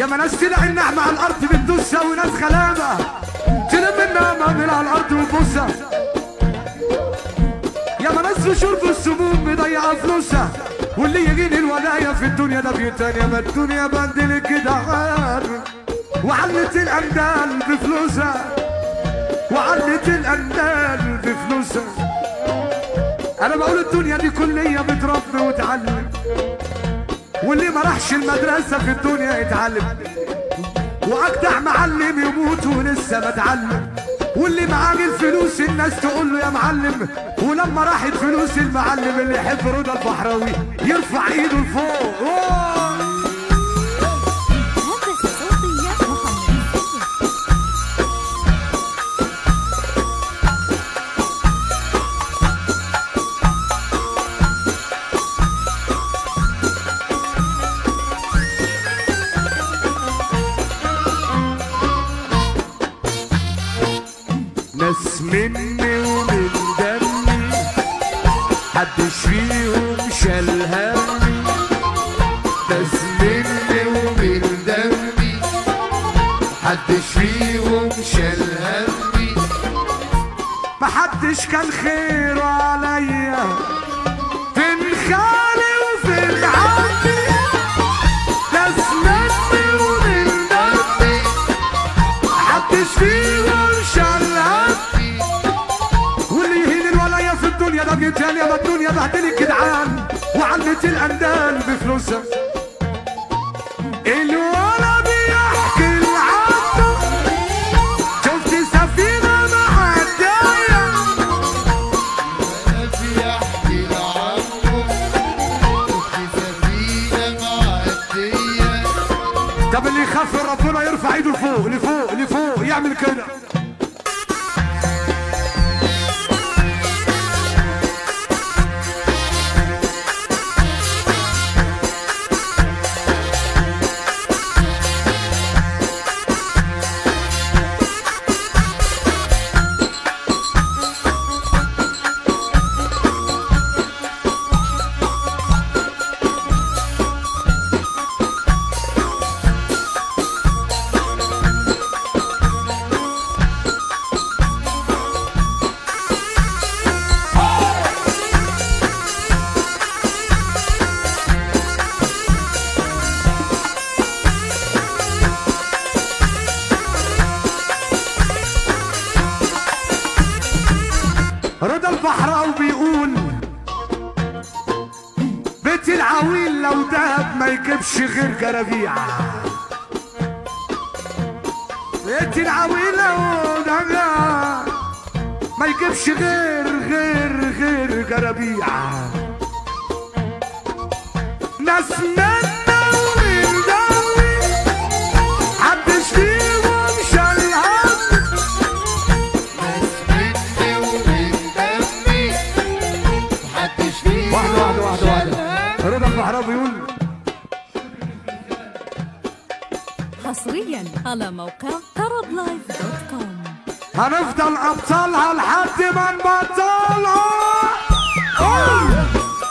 يا ما ناس تلعب النعمة على الأرض بتدوسها وناس غلابة تلم النعمة من على الأرض وتبوسها يا ما ناس في شرب السموم مضيعة فلوسها واللي يجيني الولاية في الدنيا ده بيتاني يا ما الدنيا بدل الجدعان وعلت الأندال بفلوسها وعلت الأندال بفلوسها أنا بقول الدنيا دي كلية بتربي وتعلم واللي ما راحش المدرسة في الدنيا يتعلم وأجدع معلم يموت ولسه بتعلم واللي معاه الفلوس الناس تقول له يا معلم ولما راحت فلوس المعلم اللي يحب رضا البحراوي يرفع ايده لفوق أوه. هندسة صوتية محمد السيد ناس مني ومن دمي حدش فيهم شال همي ناس مني ومن دمي حدش فيهم شال همي محدش كان خيره عليا فين خالي وفين عمي ناس مني ومن دمي محدش فيهم شال همي واللي يهين الولاية في الدنيا ده بيتهان يا ما الدنيا بهدل الجدعان وعلت الأندال بفلوسها الولا بيحكي عنه شفت سفينة معدية في احكي عنكم في سفينة معدية طب اللي يخاف من ربنا يرفع ايده لفوق لفوق لفوق يعمل كده رضا البحراوي بيقول بيت العويل لو دهب ما يجيبش غير جرابيع بيت العويل لو دهب ما يجيبش غير غير غير جرابيع ناس منا ومن دمي محدش فيهم شال هم ناس مني ومن دمي محدش فيهم واحدة واحدة واحدة واحدة رضا البحراوي بيقول حصريا على موقع طرب لايف دوت كوم هنفضل ابطالها لحد ما نبطلها أوه.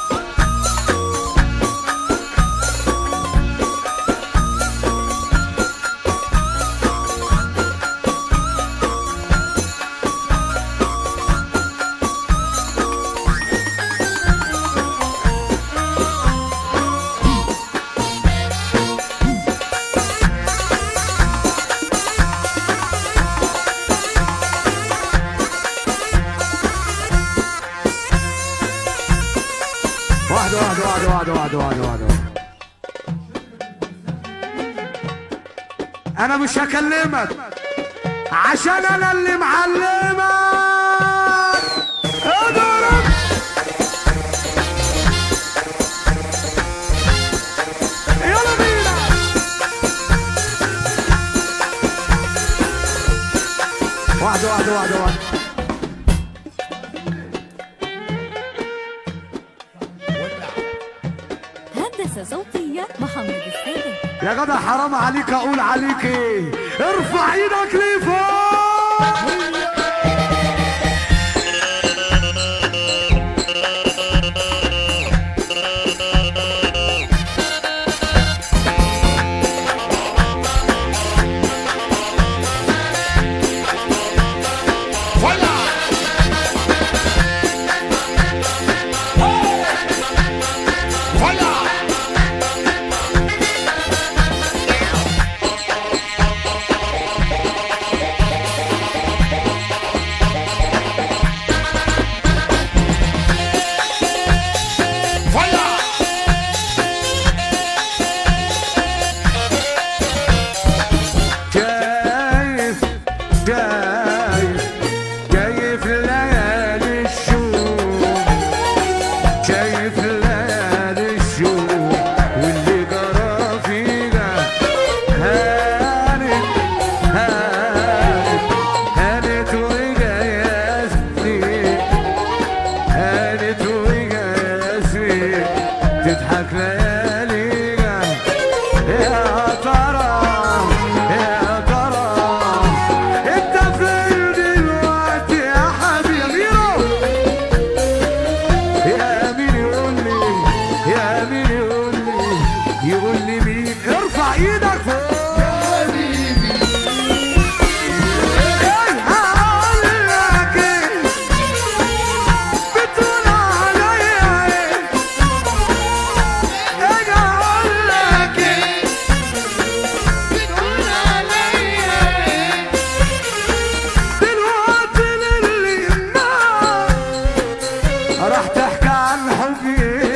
واحدة واحدة واحدة واحدة واحدة واحدة واحدة أنا مش هكلمك عشان أنا اللي معلمك اضرب يلا بينا واحدة واحدة واحدة واحدة هندسة صوتية محمد السيد يا جدع حرام عليك اقول عليك ايه ارفع ايدك لفوق تحكي عن حبي